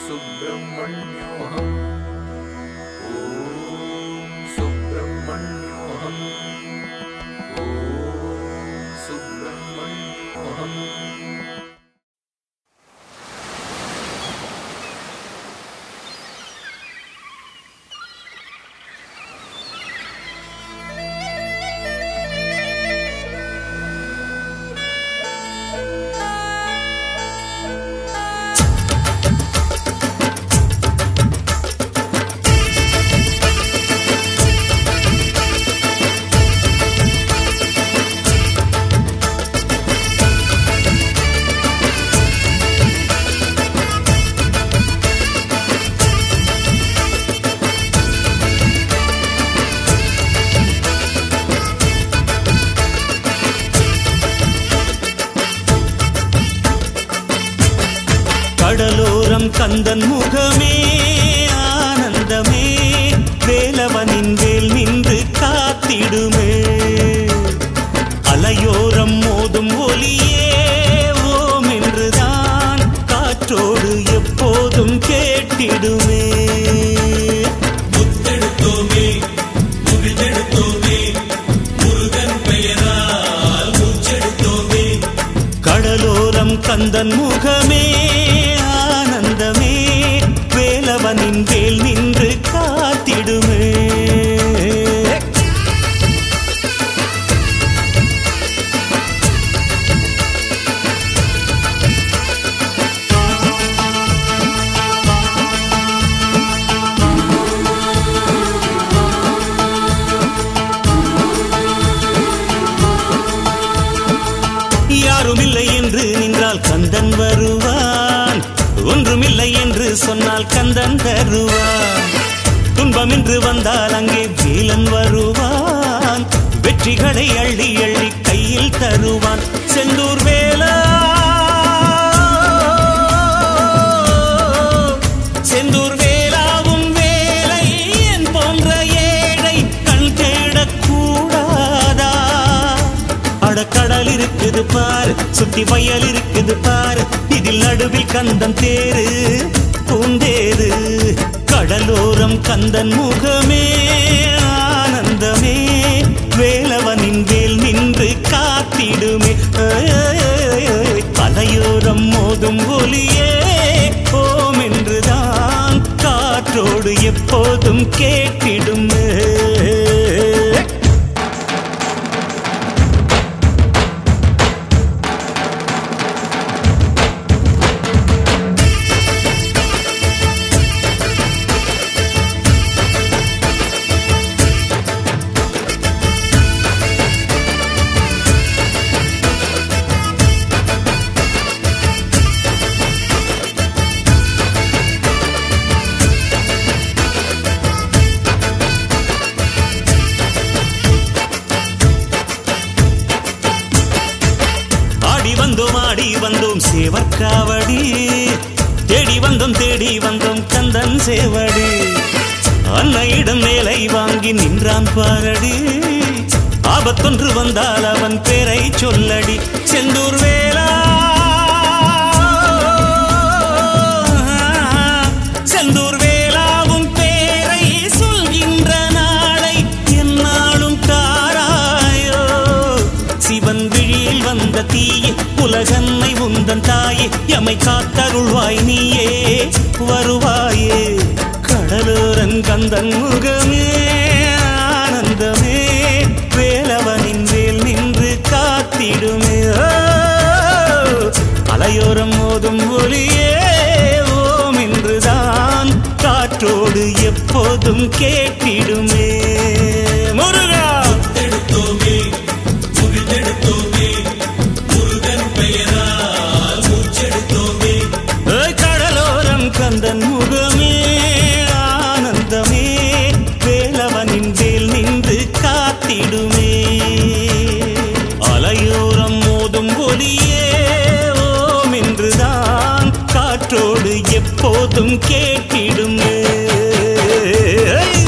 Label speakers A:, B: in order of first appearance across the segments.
A: सुब्रह्मण्योऽहम् ॐ सुब्रह्मण्योऽहम् ॐ सुब्रह्मण्योऽहम्
B: கடலோரம் கந்தன் முகமே ஆனந்தமே வேலவனின் வேல் நின்று காத்திடுமே அலையோரம் மோதும் ஒலியே ஓம் என்றுதான் காற்றோடு எப்போதும் கேட்டிடுமே முத்தெடுத்தோமே முகிழ்ந்தெடுத்தோமே முருகன் பெயரால் மூச்செடுத்தோமே கடலோரம் கந்தன் முகமே ஆனந்தமே வேலவனின் வேல் நின்று காத்திடுமே யாருமில்லை என்று நின்றால் கந்தன் வருவான் ஒன்றுமில்லை என்று சொன்னால் கந்தன் தருவான் துன்பம் என்று வந்தால் அங்கே வேலன் வருவான் வெற்றிகளை அள்ளி அள்ளி கையில் தருவான் செந்தூர் வேலா செந்தூர் வேலாவும் வேலை என் போன்ற ஏழை கண் தேடக்கூடாதா அடக்கடல் இருக்குது பாரு சுத்தி வயல் இருக்குது பாரு இதில் நடுவில் கந்தன் தேரு பூந்தேரு கடலோரம் கந்தன் முகமே ஆனந்தமே வேலவனின் வேல் நின்று காத்திடுமே பலையோரம் மோதும் ஒலியே ஓம் என்றுதான் காற்றோடு எப்போதும் கேட்டிடுமே ஆடி வந்தோம் ஆடி வந்தோம் சேவற்காவடி தேடி வந்தோம் தேடி வந்தோம் கந்தன் சேவடி அன்னையிடம் வேலை வாங்கி நின்றான் பாரடி ஆபத்தொன்று வந்தால் அவன் பேரை சொல்லடி செந்தூர் வேலா செந்தூர் வேலாவும் பேரை சொல்கின்ற நாளை என்னாலும் தாராயோ சிவன் விழியில் வந்த தீயே உலகன்னை உந்தன் தாயே எமை காத்தருள்வாய் நீயே வருவாயே கடலோரன் கந்தன் முகமே ஆனந்தமே வேலவனின் வேல் நின்று காத்திடுமே ஓ, அலையோரம் மோதும் ஒளியே ஓம் என்றுதான் காற்றோடு எப்போதும் கேட்டிடுமே முருகா ஏய், கடலோரம் கந்தன் முகமே ஆனந்தமே வேலவனின் வேல் நின்று காத்திடுமே அலையோரம் மோதும் ஒலியே ஓம் என்றுதான் காற்றோடு எப்போதும் கேட்டிடுமே ஏய்.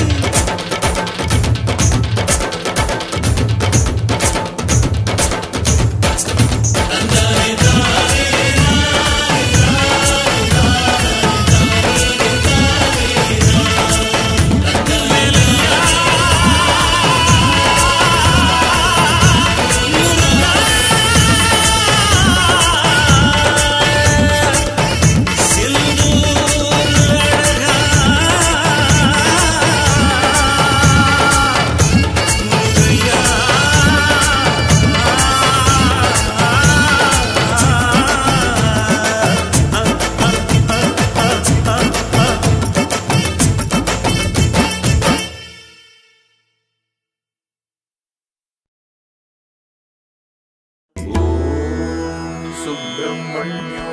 A: सुब्रह्मण्यो